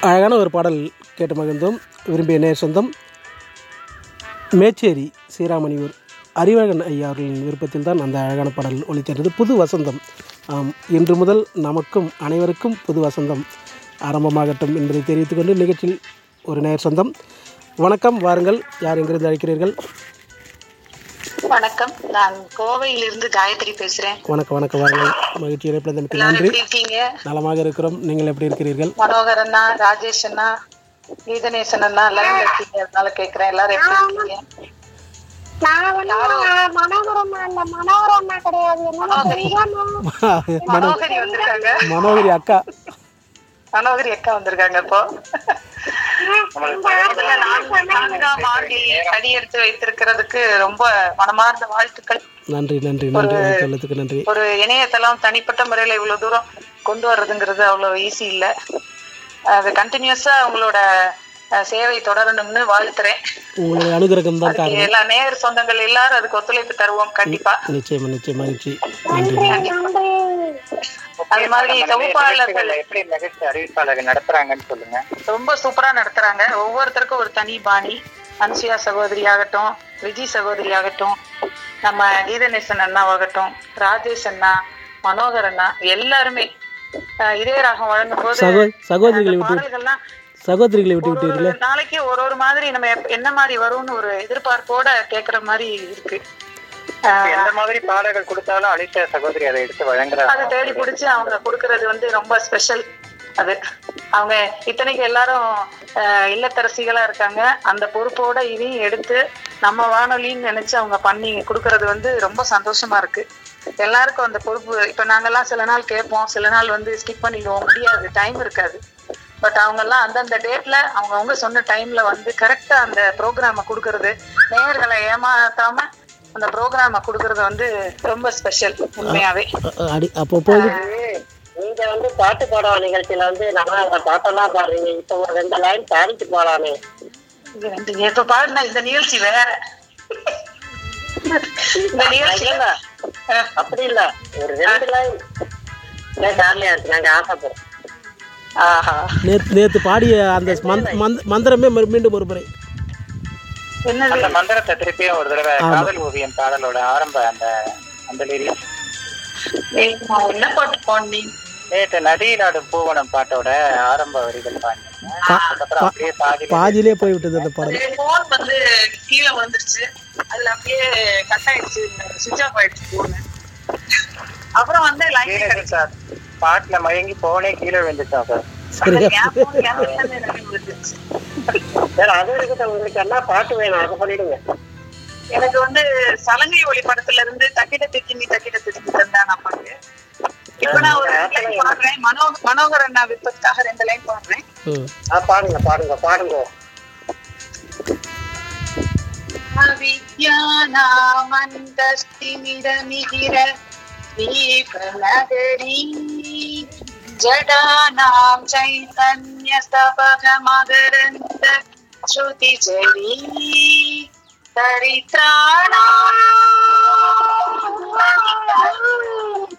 அழகான ஒரு பாடல் கேட்டு மகிழ்ந்தோம் விரும்பிய நேர் சொந்தம் மேச்சேரி ஸ்ரீராமணியூர் அறிவழகன் ஐயா அவர்களின் விருப்பத்தில் தான் அந்த அழகான பாடல் ஒலித்தது புது வசந்தம் ஆம் இன்று முதல் நமக்கும் அனைவருக்கும் புது வசந்தம் ஆரம்பமாகட்டும் என்பதை தெரிவித்துக்கொண்டு நிகழ்ச்சியில் ஒரு நேர் சொந்தம் வணக்கம் வாருங்கள் யார் எங்கிருந்து அழைக்கிறீர்கள் வணக்கம் நான் கோவையிலிருந்து காயத்ரி பேசுறேன் வணக்கம் வணக்கம் வாருங்கள் மகிழ்ச்சி இணைப்பிழந்தமைக்கு எல்லாரும் நன்றி எப்படி இருக்கீங்க நலமாக இருக்கிறோம் நீங்கள் எப்படி இருக்கிறீர்கள் மனோகர் அண்ணா ராஜேஷ் அண்ணா கீதநேசன் அண்ணா எல்லாரும் இருக்கீங்க அதனால கேக்குறேன் எல்லாரும் எப்படி இருக்கீங்க நான் வந்து மனோகரம் அந்த மனோகரம் கிடையாது மனோகரி மனோகரி வந்திருக்காங்க மனோகரி அக்கா மனோகரி அக்கா வந்திருக்காங்க இப்போ முதல்ல நான்கு- நான்காம் ஆண்டில் அடியெடுத்து வைத்திருக்கிறதுக்கு ரொம்ப மனமார்ந்த வாழ்த்துக்கள் நன்றி நன்றி நன்றி வாழ்த்துள்ளதுக்கு நன்றி ஒரு இணையதளம் தனிப்பட்ட முறையில இவ்வளவு தூரம் கொண்டு வர்றதுங்கிறது அவ்வளவு ஈஸி இல்ல அது கண்டினியூஸா உங்களோட அஹ், சேவை தொடரணும்னு வாழ்த்துறேன் உங்களுடைய அனுகிரகம் தான் அதுக்கு காரணம் எல்லா நேயர் சொந்தங்கள் எல்லாரும் அதுக்கு ஒத்துழைப்பு தருவோம் கண்டிப்பா நிச்சயமா நிச்சயம் மகிழ்ச்சி நன்றி நன்றி அது மாதிரி தொகுப்பாளர்கள் நிகழ்ச்சிகளை எப்படி நிகழ்ச்சி அறிவிப்பாளர்கள் நடத்துறாங்கன்னு சொல்லுங்க ரொம்ப சூப்பரா நடத்துறாங்க ஒவ்வொருத்தருக்கும் ஒரு தனி பாணி அன்சுயா சகோதரி ஆகட்டும் விஜி சகோதரி ஆகட்டும் நம்ம கீதநேசன் அண்ணாவாகட்டும் ராஜேஷ் அண்ணா மனோகர் அண்ணா எல்லாருமே அஹ், இதே ராகம் வழங்கும் போது சகோ சகோதரிகளை விட்டு பாடல்கள்லாம் சகோதரிகளை விட்டு ஒரு விட்டீர்களே ஒரு நாளைக்கு ஒரு ஒரு மாதிரி நம்ம எப்ப- என்ன மாதிரி வரும்னு ஒரு எதிர்பார்ப்போட கேக்குற மாதிரி இருக்கு அஹ், எந்த மாதிரி பாடல்கள் கொடுத்தாலும் அலிஷா சகோதரி அதை எடுத்து வழங்குறாங்க அதை தேடி பிடிச்சு அவங்க கொடுக்கறது வந்து ரொம்ப ஸ்பெஷல் அது அவங்க இத்தனைக்கு எல்லாரும் அஹ், இல்லத்தரசிகளா இருக்காங்க அந்த பொறுப்போட இதையும் எடுத்து நம்ம வானொலின்னு நினைச்சு அவங்க பண்ணி கொடுக்கறது வந்து ரொம்ப சந்தோஷமா இருக்கு எல்லாருக்கும் அந்த பொறுப்பு இப்ப நாங்கெல்லாம் சில நாள் கேட்போம் சில நாள் வந்து ஸ்கிப் பண்ணிடுவோம் முடியாது டைம் இருக்காது பட் அவங்க எல்லாம் அந்தந்த டேட்ல அவங்கவுங்க சொன்ன டைம்ல வந்து கரெக்டா அந்த ப்ரோக்ராம கொடுக்கறது நேயர்களை ஏமாத்தாம அந்த ப்ரோக்ராம கொடுக்கறது வந்து ரொம்ப ஸ்பெஷல் உண்மையாவே அ- அ- அடி அப்போ போது நீங்க வந்து பாட்டு பாடுற நிகழ்ச்சியில வந்து நல்லா அந்த பாட்டெல்லாம் பாடுறீங்க இப்ப ஒரு ரெண்டு லைன் பாடிட்டு போலாமே இது வந்து இப்ப பாருங்க இந்த நிகழ்ச்சி வேற இந்த நிகழ்ச்சி இல்ல அப்படி இல்ல ஒரு ரெண்டு லைன் ஜாலியா இருக்கு நாங்க ஆசைப்படுறோம் ஆஹா நேத்து நேத்து பாடிய அந்த மந்த்- மந்த்- மந்திரமே மறு- மீண்டும் ஒரு முறை என்னது அந்த மந்திரத்தை திருப்பியும் ஒரு தடவை காதல் ஓவியம் பாடலோட ஆரம்ப அந்த அந்த லிரிக்ஸ் ஏய், நான் என்ன பாட்டு பாடினேன் நேற்று நதியிலாடும் பூவனம் பாட்டோட ஆரம்ப வரிகள் பாடினேன் அதுக்கப்புறம் அப்படியே பாதி பாதியிலே போய்விட்டது அந்த பாடல் போன் வந்து கீழே விழுந்துருச்சு அதுல அப்படியே கட் ஆயிடுச்சு சுவிட்ச் ஆஃப் ஆயிடுச்சு போன் அப்புறம் வந்து லைன் கீழே சார் பாட்டுல மயங்கி போனே கீழே விழுந்துச்சான் சார் சரியா விழுந்துருச்சு சரி அது இருக்கட்டும் உங்களுக்கு என்ன பாட்டு வேணும் அதை பண்ணிடுங்க எனக்கு வந்து சலங்கை ஒளி படத்துல இருந்து தக்கிட திக்கினி தக்கிட திக்கி தந்தா நான் பாட்டு இப்ப நான் ஒரு ரெண்டு லைன் பாடுறேன் மனோ மனோகர் அண்ணா விருப்பத்துக்காக ரெண்டு லைன் பாடுறேன் ம். ஆ பாடுங்க பாடுங்க பாடுங்க அவித்யானாமந்தஸ்திமிரமிகிர दीपनगरी जडानां चैतन्यस्तपकमकरन्द श्रुतिजरी दरिद्राणां